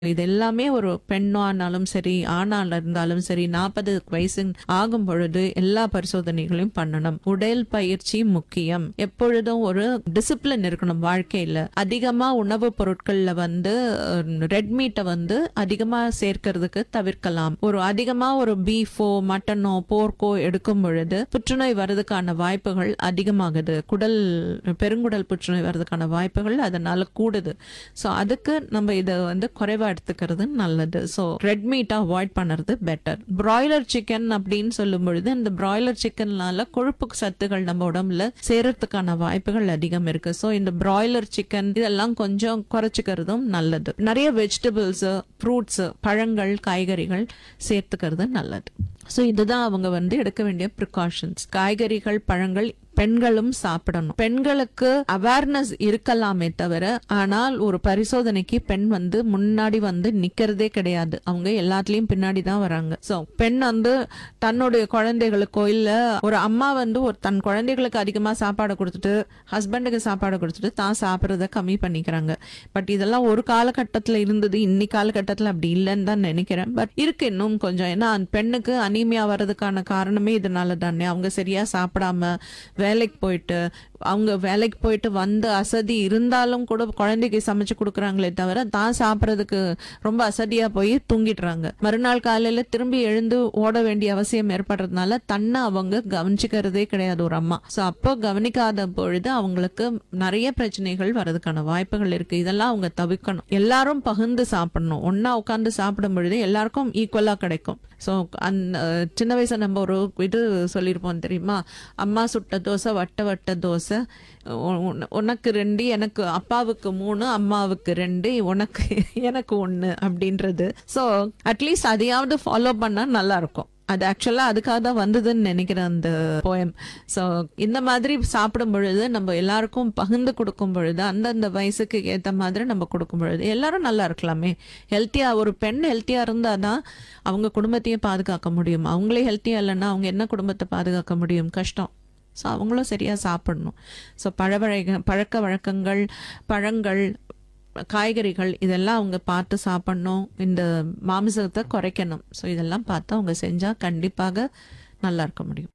இது எல்லாமே ஒரு பெண்ணானாலும் சரி ஆணால இருந்தாலும் சரி நாற்பது வயசு ஆகும் பொழுது எல்லா பரிசோதனைகளையும் பண்ணணும் உடல் பயிற்சி முக்கியம் எப்பொழுதும் ஒரு டிசிப்ளின் இருக்கணும் வாழ்க்கையில அதிகமா உணவுப் பொருட்கள்ல வந்து ரெட் மீட்டை வந்து அதிகமா சேர்க்கறதுக்கு தவிர்க்கலாம் ஒரு அதிகமா ஒரு பீஃபோ மட்டனோ போர்க்கோ எடுக்கும் பொழுது புற்றுநோய் வர்றதுக்கான வாய்ப்புகள் அதிகமாகுது குடல் பெருங்குடல் புற்றுநோய் வர்றதுக்கான வாய்ப்புகள் அதனால கூடுது ஸோ அதுக்கு நம்ம இதை வந்து குறைவா எடுத்துக்கிறது நல்லது ஸோ ரெட் மீட்டை அவாய்ட் பண்ணுறது பெட்டர் பிராய்லர் சிக்கன் அப்படின்னு சொல்லும் பொழுது இந்த பிராய்லர் சிக்கன்னால கொழுப்பு சத்துகள் நம்ம உடம்புல சேரத்துக்கான வாய்ப்புகள் அதிகம் இருக்கு ஸோ இந்த பிராய்லர் சிக்கன் இதெல்லாம் கொஞ்சம் குறைச்சிக்கிறதும் நல்லது நிறைய வெஜிடபிள்ஸ் ஃப்ரூட்ஸ் பழங்கள் காய்கறிகள் சேர்த்துக்கிறது நல்லது ஸோ இதுதான் அவங்க வந்து எடுக்க வேண்டிய ப்ரிகாஷன்ஸ் காய்கறிகள் பழங்கள் பெண்களும் சாப்பிடணும் பெண்களுக்கு அவேர்னஸ் இருக்கலாமே தவிர ஆனால் ஒரு பரிசோதனைக்கு பெண் வந்து முன்னாடி வந்து நிக்கிறதே கிடையாது அவங்க எல்லாத்துலயும் பின்னாடி தான் வராங்க சோ பெண் வந்து தன்னுடைய குழந்தைகளுக்கோ இல்ல ஒரு அம்மா வந்து ஒரு தன் குழந்தைகளுக்கு அதிகமா சாப்பாடு கொடுத்துட்டு ஹஸ்பண்டுக்கு சாப்பாடு கொடுத்துட்டு தான் சாப்பிட்றத கம்மி பண்ணிக்கிறாங்க பட் இதெல்லாம் ஒரு காலகட்டத்துல இருந்தது இன்னி காலகட்டத்துல அப்படி இல்லைன்னு தான் நினைக்கிறேன் பட் இருக்கு இன்னும் கொஞ்சம் ஏன்னா அந்த பெண்ணுக்கு அனீமியா வர்றதுக்கான காரணமே இதனால தானே அவங்க சரியா சாப்பிடாம வேலைக்கு போயிட்டு அவங்க வேலைக்கு போயிட்டு வந்து அசதி இருந்தாலும் கூட குழந்தைக்கு சமைச்சு கொடுக்குறாங்களே தவிர தான் சாப்பிட்றதுக்கு ரொம்ப அசதியா போய் தூங்கிடுறாங்க மறுநாள் காலையில திரும்பி எழுந்து ஓட வேண்டிய அவசியம் ஏற்படுறதுனால தன்னை அவங்க கவனிச்சுக்கிறதே கிடையாது ஒரு அம்மா ஸோ அப்போ கவனிக்காத பொழுது அவங்களுக்கு நிறைய பிரச்சனைகள் வர்றதுக்கான வாய்ப்புகள் இருக்கு இதெல்லாம் அவங்க தவிர்க்கணும் எல்லாரும் பகிர்ந்து சாப்பிடணும் ஒன்னா உட்காந்து சாப்பிடும் பொழுது எல்லாருக்கும் ஈக்குவலா கிடைக்கும் ஸோ அந்த சின்ன வயசுல நம்ம ஒரு இது சொல்லியிருப்போம் தெரியுமா அம்மா சுட்ட தோசை வட்ட வட்ட தோசை உ- உன- உனக்கு ரெண்டு எனக்கு அப்பாவுக்கு மூணு அம்மாவுக்கு ரெண்டு உனக்கு எனக்கு ஒன்று அப்படின்றது ஸோ அட்லீஸ்ட் அதையாவது ஃபாலோ பண்ணா நல்லா இருக்கும் அது ஆக்சுவலா அதுக்காக தான் வந்ததுன்னு நினைக்கிறேன் அந்த போயம் ஸோ இந்த மாதிரி சாப்பிடும் பொழுது நம்ம எல்லாருக்கும் பகிர்ந்து கொடுக்கும் பொழுது அந்தந்த வயசுக்கு ஏற்ற மாதிரி நம்ம கொடுக்கும் பொழுது எல்லாரும் நல்லா இருக்கலாமே ஹெல்த்தியா ஒரு பெண் ஹெல்த்தியா இருந்தாதான் அவங்க குடும்பத்தையும் பாதுகாக்க முடியும் அவங்களே ஹெல்த்தியா இல்லைன்னா அவங்க என்ன குடும்பத்தை பாதுகாக்க முடியும் கஷ்டம் ஸோ அவங்களும் சரியா சாப்பிடணும் ஸோ பழவழக பழக்க வழக்கங்கள் பழங்கள் காய்கறிகள் இதெல்லாம் அவங்க பார்த்து சாப்பிடணும் இந்த மாமிசத்தை குறைக்கணும் ஸோ இதெல்லாம் பார்த்து அவங்க செஞ்சா கண்டிப்பாக நல்லா இருக்க முடியும்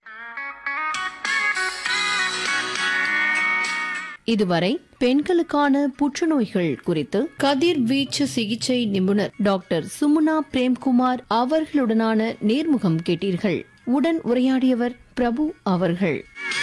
இதுவரை பெண்களுக்கான புற்றுநோய்கள் குறித்து கதிர்வீச்சு சிகிச்சை நிபுணர் டாக்டர் சுமுனா பிரேம்குமார் அவர்களுடனான நேர்முகம் கேட்டீர்கள் உடன் உரையாடியவர் பிரபு அவர்கள்